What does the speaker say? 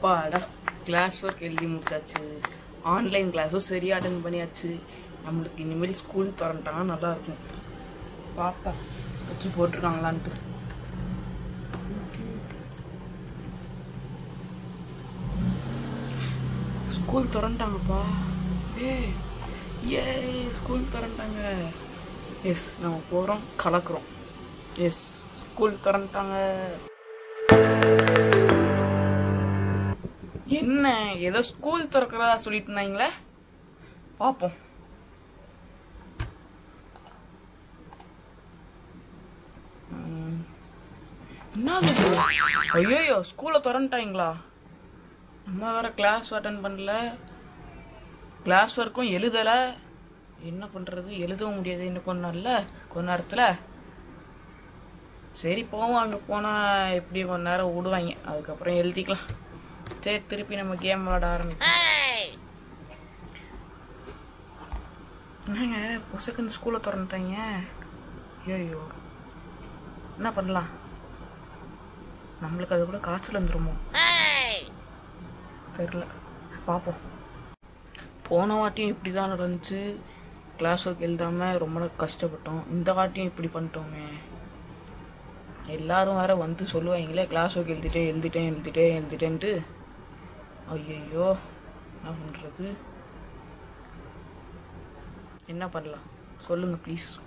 அப்பாடா class work எழுதி முடிச்சாச்சு ஆன்லைன் கிளாஸும் சரியா அட்டன் பண்ணியாச்சு நம்மளுக்கு இனிமேல் ஸ்கூல் திறந்துட்டாங்கன்னா நல்லா இருக்கும் பாப்பா வச்சு போட்டிருக்காங்களான்ட்டு ஸ்கூல் திறந்துட்டாங்கப்பா ஏ ஏ ஸ்கூல் திறந்துட்டாங்க எஸ் நம்ம போகிறோம் கலக்குறோம் எஸ் ஸ்கூல் திறந்துட்டாங்க என்ன ஏதோ ஸ்கூல் திறக்கிறதா சொல்லிட்டு இருந்தாங்களே பார்ப்போம் ம். என்னது இது? ஐயையோ ஸ்கூலை திறந்துட்டாங்களா நம்ம வேற கிளாஸ் அட்டன் பண்ணல கிளாஸ் ஒர்க்கும் எழுதல என்ன பண்றது எழுதவும் முடியாது இன்னும் கொஞ்ச நாள்ல கொஞ்ச நேரத்துல சரி போவோம் அங்க போனா எப்படியும் கொஞ்ச நேரம் விடுவாங்க அதுக்கப்புறம் எழுதிக்கலாம் சரி திருப்பி நம்ம கேம் விளாட ஆரம்பிச்சோம் என்னங்க புசக்குன்னு ஸ்கூலை திறந்துட்டாங்க ஐயோ என்ன பண்ணலாம் நம்மளுக்கு அது கூட காய்ச்சல் வந்துருமோ தெரியல பார்ப்போம் போன வாட்டியும் இப்படி தான் நடந்துச்சு கிளாஸ் ஒர்க் எழுதாம ரொம்ப கஷ்டப்பட்டோம் இந்த வாட்டியும் இப்படி பண்ணிட்டோமே எல்லாரும் வேற வந்து சொல்லுவாங்களே கிளாஸ் ஒர்க் எழுதிட்டேன் எழுதிட்டேன் எழுதிட்டேன் எழுதிட்டேன்ட்டு ஐயோ என்ன பண்றது என்ன பண்ணலாம் சொல்லுங்க ப்ளீஸ்